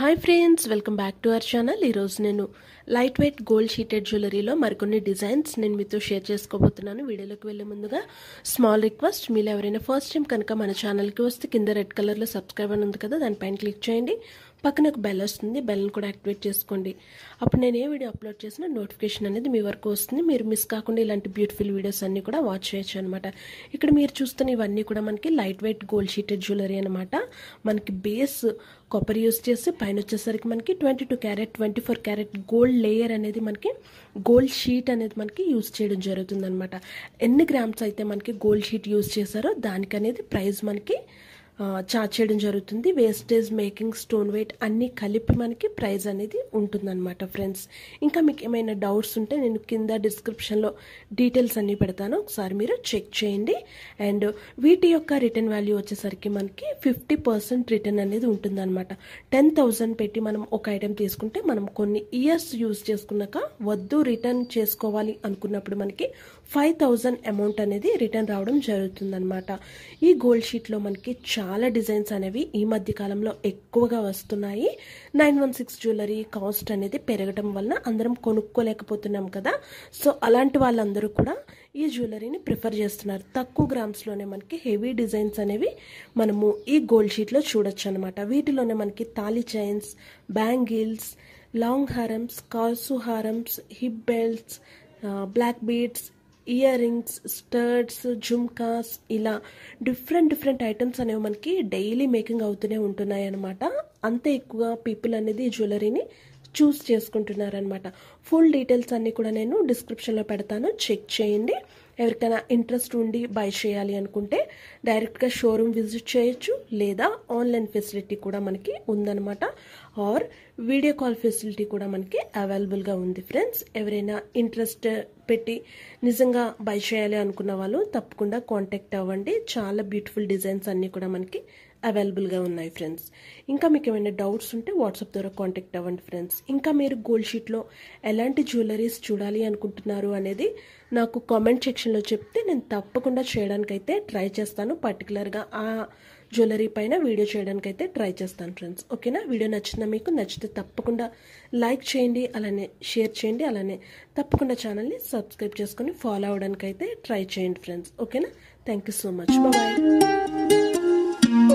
Hi friends welcome back to our channel ఈరోజు నేను light weight gold sheeted జ్యువెలరీలో మరికొన్ని డిజైన్స్ నేను మీతో షేర్ చేసుకోబోతున్నాను వీడియోలోకి వెళ్ళే ముందుగా స్మాల్ రిక్వెస్ట్ మీరు ఎవరైనా ఫస్ట్ టైం కనుక మన ఛానల్కి వస్తే కింద రెడ్ కలర్లో సబ్స్క్రైబ్ అని ఉంది కదా దానిపైన క్లిక్ చేయండి పక్కన ఒక బెల్ వస్తుంది బెల్ని కూడా యాక్టివేట్ చేసుకోండి అప్పుడు నేను ఏ వీడియో అప్లోడ్ చేసినా నోటిఫికేషన్ అనేది మీ వరకు వస్తుంది మీరు మిస్ కాకుండా ఇలాంటి బ్యూటిఫుల్ వీడియోస్ అన్నీ కూడా వాచ్ చేయొచ్చు అనమాట ఇక్కడ మీరు చూస్తున్న ఇవన్నీ కూడా మనకి light weight gold sheeted jewellery అనమాట మనకి బేస్ కాపర్ యూస్ చేసి పైన వచ్చేసరికి మనకి twenty two carat twenty four carat gold layer అనేది మనకి గోల్డ్ షీట్ అనేది మనకి యూస్ చేయడం జరుగుతుంది అనమాట ఎన్ని గ్రామ్స్ అయితే మనకి గోల్డ్ షీట్ యూస్ చేశారో దానికి అనేది ప్రైస్ మనకి చార్జ్ చేయడం జరుగుతుంది వేస్టేజ్ మేకింగ్ స్టోన్ వెయిట్ అన్నీ కలిపి మనకి ప్రైస్ అనేది ఉంటుందన్నమాట ఫ్రెండ్స్ ఇంకా మీకు ఏమైనా డౌట్స్ ఉంటే నేను కింద డిస్క్రిప్షన్లో డీటెయిల్స్ అన్నీ పెడతాను ఒకసారి మీరు చెక్ చేయండి అండ్ వీటి యొక్క రిటర్న్ వాల్యూ వచ్చేసరికి మనకి ఫిఫ్టీ పర్సెంట్ రిటర్న్ అనేది ఉంటుందన్నమాట టెన్ థౌజండ్ పెట్టి మనం ఒక ఐటెం తీసుకుంటే మనం కొన్ని ఇయర్స్ యూజ్ చేసుకున్నాక వద్దు రిటర్న్ చేసుకోవాలి అనుకున్నప్పుడు మనకి ఫైవ్ థౌజండ్ అమౌంట్ అనేది రిటర్న్ రావడం జరుగుతుందన్నమాట ఈ గోల్డ్ షీట్లో మనకి చాలా డిజైన్స్ అనేవి ఈ మధ్య కాలంలో ఎక్కువగా వస్తున్నాయి nine one six jewellery cost అనేది పెరగడం వలన అందరం కొనుక్కోలేకపోతున్నాం కదా సో అలాంటి వాళ్ళందరూ కూడా ఈ జ్యువెలరీని ప్రిఫర్ చేస్తున్నారు తక్కువ గ్రామ్స్లోనే మనకి హెవీ డిజైన్స్ అనేవి మనము ఈ గోల్డ్ షీట్లో చూడొచ్చు అనమాట వీటిలోనే మనకి తాళి చైన్స్ బ్యాంగిల్స్ లాంగ్ హారమ్స్ కాసు హారమ్స్ hip belts black beads earrings studs జుమ్కాస్ ఇలా డిఫరెంట్ డిఫరెంట్ ఐటమ్స్ అనేవి మనకి డైలీ మేకింగ్ అవుతూనే ఉంటున్నాయి అనమాట అంత ఎక్కువగా పీపుల్ అనేది ఈ జ్యువెలరీని చూస్ చేసుకుంటున్నారనమాట ఫుల్ డీటెయిల్స్ అన్నీ కూడా నేను డిస్క్రిప్షన్లో పెడతాను చెక్ చేయండి ఎవరికైనా ఇంట్రెస్ట్ ఉండి బై చేయాలి అనుకుంటే డైరెక్ట్గా షోరూమ్ విజిట్ చేయొచ్చు లేదా ఆన్లైన్ ఫెసిలిటీ కూడా మనకి ఉందన్నమాట ఆర్ వీడియో కాల్ ఫెసిలిటీ కూడా మనకి అవైలబుల్గా ఉంది ఫ్రెండ్స్ ఎవరైనా ఇంట్రెస్ట్ పెట్టి నిజంగా బై చేయాలి అనుకున్న వాళ్ళు తప్పకుండా కాంటాక్ట్ అవ్వండి చాలా బ్యూటిఫుల్ డిజైన్స్ అన్నీ కూడా మనకి అవైలబుల్గా ఉన్నాయి ఫ్రెండ్స్ ఇంకా మీకు ఏమైనా డౌట్స్ ఉంటే వాట్సాప్ ద్వారా కాంటాక్ట్ అవ్వండి ఫ్రెండ్స్ ఇంకా మీరు గోల్డ్ షీట్లో ఎలాంటి జ్యువెలరీస్ చూడాలి అనుకుంటున్నారు అనేది నాకు కామెంట్ సెక్షన్లో చెప్తే నేను తప్పకుండా చేయడానికైతే ట్రై చేస్తాను పర్టికులర్గా ఆ జ్యువెలరీ పైన వీడియో చేయడానికైతే ట్రై చేస్తాను ఫ్రెండ్స్ ఓకేనా వీడియో నచ్చిందా మీకు నచ్చితే తప్పకుండా లైక్ చేయండి అలానే షేర్ చేయండి అలానే తప్పకుండా ఛానల్ని సబ్స్క్రైబ్ చేసుకొని ఫాలో అవడానికైతే ట్రై చేయండి ఫ్రెండ్స్ ఓకేనా thank you so much bye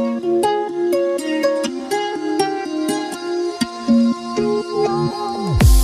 Thank you.